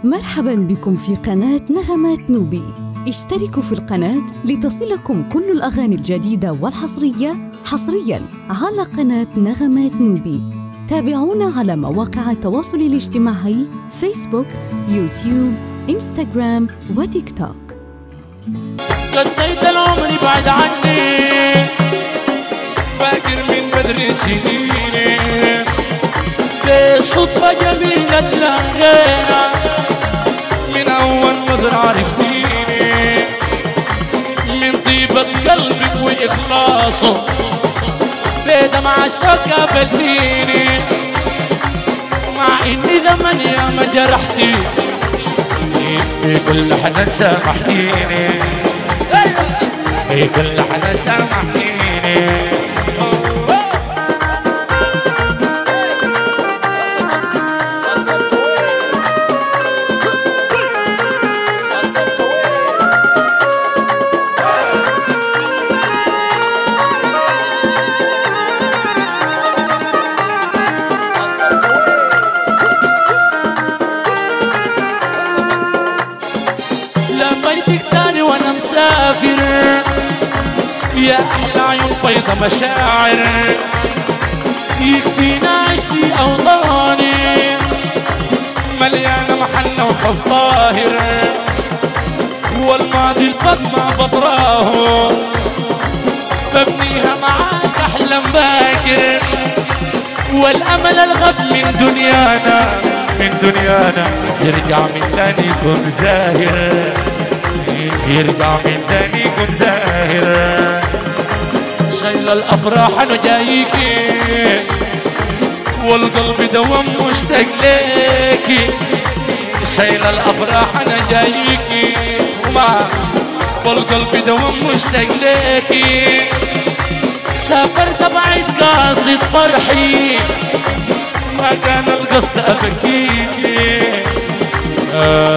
مرحبا بكم في قناة نغمات نوبي اشتركوا في القناة لتصلكم كل الأغاني الجديدة والحصرية حصريا على قناة نغمات نوبي تابعونا على مواقع التواصل الاجتماعي فيسبوك يوتيوب انستغرام وتيك توك قضيت العمر بعد عني فاكر من بدري سنيني بالصدفة جميلة تلاقينا من أول نظر عرفتيني من طيبة قلبك وإخلاصه بدمع الشوق قابلتيني مع إني زمن يا ما جرحتي في كل حدا سامحتيني في كل حدا سامحتيني لبيتك تاني وانا مسافر يا احلى عيون فيضة مشاعر يكفينا عشتي اوطاني مليانة محنة وحب طاهر والماضي الفضمة بطراه ببنيها معاك احلام باكر والامل الغب من دنيانا من دنيانا يرجع من تاني يكون زاهر يرجع من تاني يكون زاهر شايل الافراح انا جايكي والقلب دوام مشتاق ليكي شايل الافراح انا جايكي وما والقلب دوام مشتاق ليكي سافرت بعيد قاصد فرحي ما كان القصد ابكيكي آه